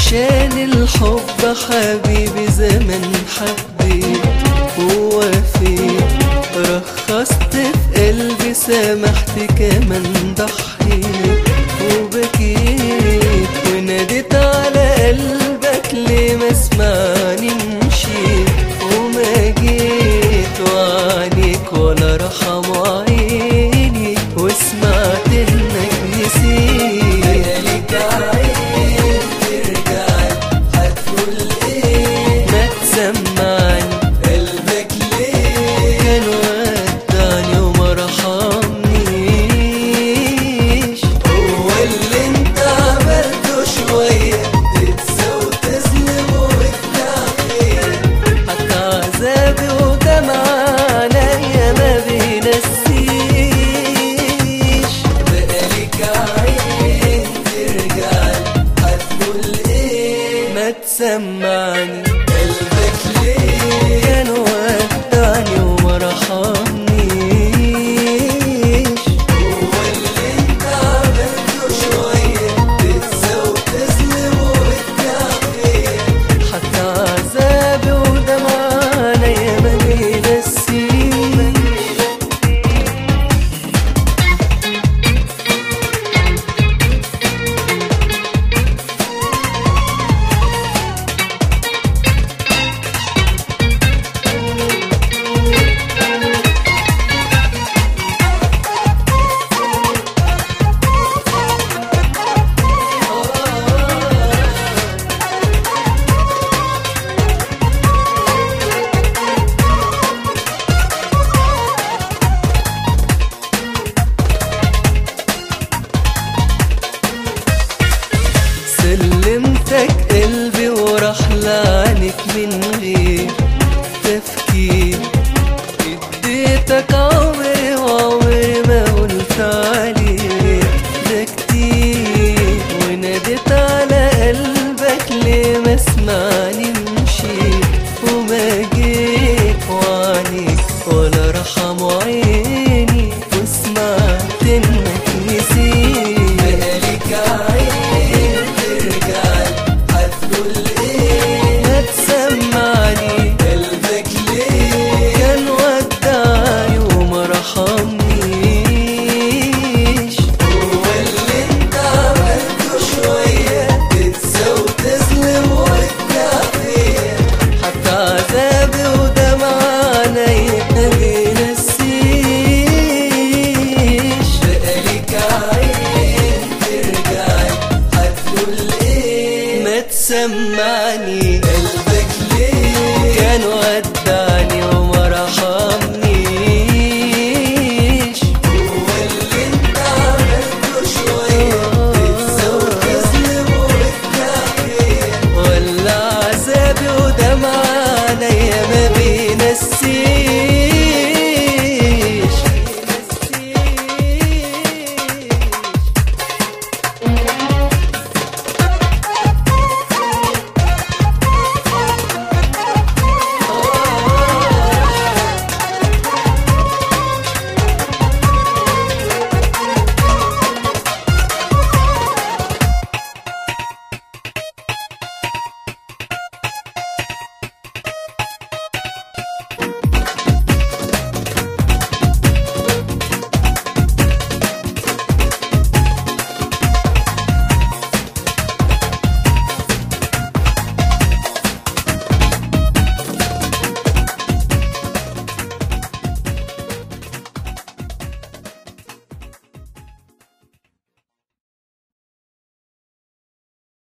عشان الحب حبيبي زمن حبيت ووفيت رخصت في قلبي سامحت كمان ضحيت وبكيت وناديت على قلبك ليه ما سمعني مشيت وما جيت وعنيك ولا رحم عيني وسمعت انك نسيت لك عين ترجع هتقول ايه ما تسمعني قلبك ليه كان ودعني وما رحمنيش هو اللي انت عملته شوية تنسى وتظلم وتعافير حتى عذابي ودمع عليا ما بينسيش بقالك عين ترجع هتقول ايه ما تسمعني قلبك ليه كان ودعني وما رحمنيش هو اللي انت عملته شوية تنسى وتظلم وتعافير حتى عذابي ودمع عليا ما بينسيش سلمتك قلبي وراح لعنك من غير تفكير اديتك عمري وعمري ما قلت عليك ده كتير وناديت على قلبك ليه ما سمعني مشيت وما جيت وعنيك ولا رحم عيني وسمعت انك نسيت بقالك عين ترجع هتقول ايه ما تسمعني قلبك ليه كان ودعني وما رحمنيش هو اللي انت عملته شوية تنسى وتظلم وتعافير حتى عذابي ودمع عليا ما بينسيش بقالك عين ترجع هتقول ايه ما تسمعني